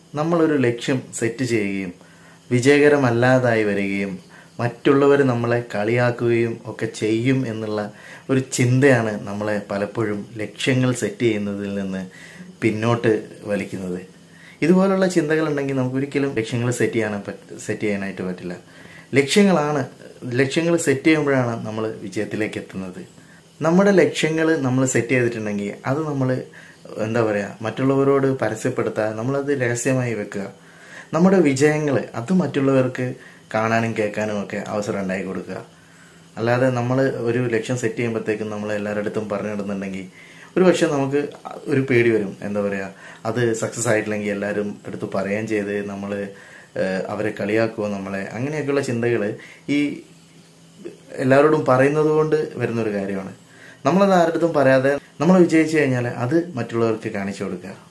നമ്മളൊരു ലക്ഷ്യം സെറ്റ് ചെയ്യുകയും വിജയകരമല്ലാതായി വരികയും മറ്റുള്ളവർ നമ്മളെ കളിയാക്കുകയും ഒക്കെ ചെയ്യും എന്നുള്ള ഒരു ചിന്തയാണ് നമ്മളെ പലപ്പോഴും ലക്ഷ്യങ്ങൾ സെറ്റ് ചെയ്യുന്നതിൽ നിന്ന് പിന്നോട്ട് വലിക്കുന്നത് ഇതുപോലുള്ള ചിന്തകളുണ്ടെങ്കിൽ നമുക്ക് ഒരിക്കലും ലക്ഷ്യങ്ങൾ സെറ്റ് ചെയ്യാൻ സെറ്റ് ചെയ്യാനായിട്ട് പറ്റില്ല ലക്ഷ്യങ്ങളാണ് ലക്ഷ്യങ്ങൾ സെറ്റ് ചെയ്യുമ്പോഴാണ് നമ്മൾ വിജയത്തിലേക്ക് എത്തുന്നത് നമ്മുടെ ലക്ഷ്യങ്ങൾ നമ്മൾ സെറ്റ് ചെയ്തിട്ടുണ്ടെങ്കിൽ അത് നമ്മൾ എന്താ പറയുക മറ്റുള്ളവരോട് പരസ്യപ്പെടുത്താതെ നമ്മളത് രഹസ്യമായി വെക്കുക നമ്മുടെ വിജയങ്ങൾ അത് മറ്റുള്ളവർക്ക് കാണാനും കേൾക്കാനും ഒക്കെ അവസരം ഉണ്ടാക്കി കൊടുക്കുക അല്ലാതെ നമ്മൾ ഒരു ലക്ഷ്യം സെറ്റ് ചെയ്യുമ്പോഴത്തേക്കും നമ്മൾ എല്ലാവരുടെ അടുത്തും പറഞ്ഞിടുന്നുണ്ടെങ്കിൽ ഒരു പക്ഷെ നമുക്ക് ഒരു പേടി വരും എന്താ പറയുക അത് സക്സസ് ആയിട്ടില്ലെങ്കിൽ എല്ലാവരും എടുത്ത് പറയുകയും ചെയ്ത് നമ്മൾ അവരെ കളിയാക്കുമോ നമ്മളെ അങ്ങനെയൊക്കെയുള്ള ചിന്തകൾ ഈ എല്ലാവരോടും പറയുന്നത് കൊണ്ട് വരുന്നൊരു കാര്യമാണ് നമ്മളത് ആരുടെ അടുത്തും പറയാതെ നമ്മൾ വിജയിച്ചു കഴിഞ്ഞാൽ അത് മറ്റുള്ളവർക്ക് കാണിച്ചു കൊടുക്കുക